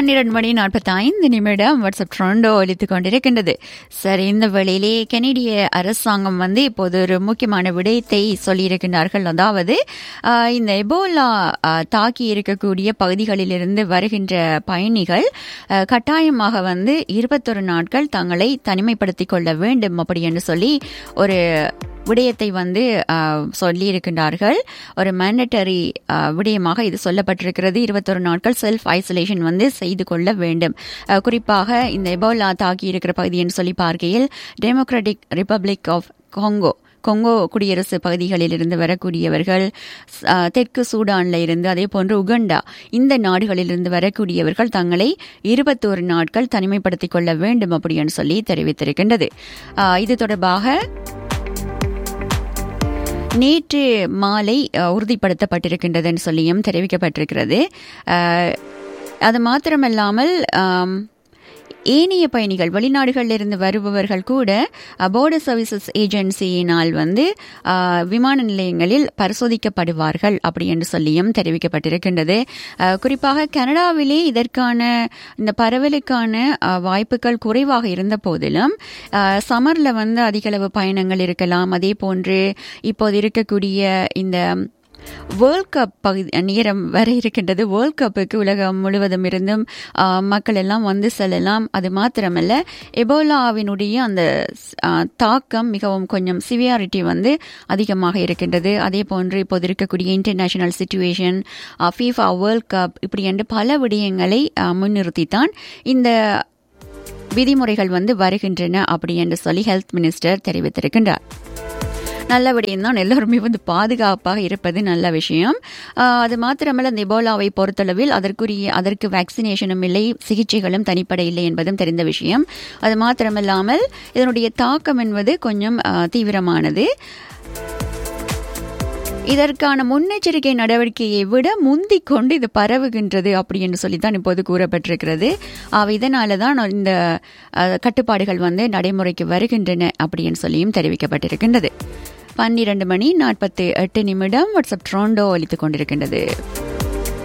பன்னிரண்டு மணி நாற்பத்தி ஐந்து நிமிடம் வாட்ஸ்அப் ட்ரெண்டோ ஒலித்துக் கொண்டிருக்கின்றது சரி இந்த வேளையிலே கனடிய அரசாங்கம் வந்து இப்போது ஒரு முக்கியமான விடயத்தை சொல்லியிருக்கின்றார்கள் அதாவது ஆஹ், இந்த எபோலா ஆஹ், தாக்கி இருக்கக்கூடிய பகுதிகளிலிருந்து வருகின்ற பயணிகள் ஆஹ், கட்டாயமாக வந்து இருபத்தொரு நாட்கள் தங்களை தனிமைப்படுத்திக் கொள்ள வேண்டும் அப்படி என்று சொல்லி ஒரு விடயத்தை வந்து ஆஹ், சொல்லியிருக்கின்றார்கள் ஒரு மேண்டட்டரி விடயமாக இது சொல்லப்பட்டிருக்கிறது இருபத்தொரு நாட்கள் செல்ஃப் ஐசோலேஷன் வந்து செய்து கொள்ள வேண்டும் ஆஹ், குறிப்பாக இந்த எபோலா தாக்கி இருக்கிற பகுதி என்று சொல்லி பார்க்கையில் Democratic Republic of Congo Congo குடியரசு பகுதிகளில் இருந்து வரக்கூடியவர்கள் ஸ்- ஆஹ், தெற்கு சூடான்ல இருந்து அதே போன்று உகண்டா இந்த நாடுகளிலிருந்து வரக்கூடியவர்கள் தங்களை இருபத்தோரு நாட்கள் தனிமைப்படுத்திக் கொள்ள வேண்டும் அப்படின்னு சொல்லி தெரிவித்திருக்கின்றது ஆஹ், இது தொடர்பாக நேற்று மாலை அஹ், உறுதிப்படுத்தப்பட்டிருக்கின்றதுன்னு சொல்லியும் தெரிவிக்கப்பட்டிருக்கிறது அஹ், அது மாத்திரமல்லாமல் ஆம், ஏனைய பயணிகள் வெளிநாடுகளிலிருந்து வருபவர்கள் கூட போர்டர் சர்வீசஸ் ஏஜென்சியினால் வந்து அஹ், விமான நிலையங்களில் பரிசோதிக்கப்படுவார்கள் அப்படி என்று சொல்லியும் தெரிவிக்கப்பட்டிருக்கின்றது அஹ், குறிப்பாக கனடாவிலே இதற்கான இந்த பரவலுக்கான அஹ், வாய்ப்புகள் குறைவாக இருந்த போதிலும் சம்மரில் வந்து அதிகளவு பயணங்கள் இருக்கலாம் அதே போன்று இப்போது இருக்கக்கூடிய இந்த வேர்ல்ட் கப் பகுதி நேரம் வர இருக்கின்றது வேர்ல்ட் கப்புக்கு உலகம் முழுவதும் இருந்தும் ஆ, மக்கள் எல்லாம் வந்து செல்லலாம் அது மாத்திரமல்ல எபோலாவினுடைய அந்த ஆ, தாக்கம் மிகவும் கொஞ்சம் சிவியாரிட்டி வந்து அதிகமாக இருக்கின்றது அதே போன்று இப்போது இருக்கக்கூடிய international situation FIFA World Cup இப்படி என்று பல விடயங்களை ஆ, முன்னிறுத்தித்தான் இந்த விதிமுறைகள் வந்து வருகின்றன அப்படி என்று சொல்லி ஹெல்த் மினிஸ்டர் தெரிவித்திருக்கின்றார் நல்ல விடயம் தான் எல்லோருமே வந்து பாதுகாப்பாக இருப்பது நல்ல விஷயம் ஆஹ் அது மாத்திரமல்ல இந்த எபோலாவை பொறுத்தளவில் அதற்குரிய அதற்கு வேக்சினேஷனும் இல்லை சிகிச்சைகளும் தனிப்பட இல்லை என்பதும் தெரிந்த விஷயம் அது மாத்திரமல்லாமல் இதனுடைய தாக்கம் என்பது கொஞ்சம் ஆஹ் தீவிரமானது இதற்கான முன்னெச்சரிக்கை நடவடிக்கையை விட முந்திக் கொண்டு இது பரவுகின்றது அப்படி என்று சொல்லித்தான் இப்போது கூறப்பட்டிருக்கிறது ஆக இதனால தான் இந்த அஹ், கட்டுப்பாடுகள் வந்து நடைமுறைக்கு வருகின்றன அப்படின்னு சொல்லியும் தெரிவிக்கப்பட்டிருக்கின்றது பன்னிரண்டு மணி நாற்பத்தி எட்டு நிமிடம் வாட்ஸ்அப் ட்ரோண்டோ ஒலித்துக் கொண்டிருக்கின்றது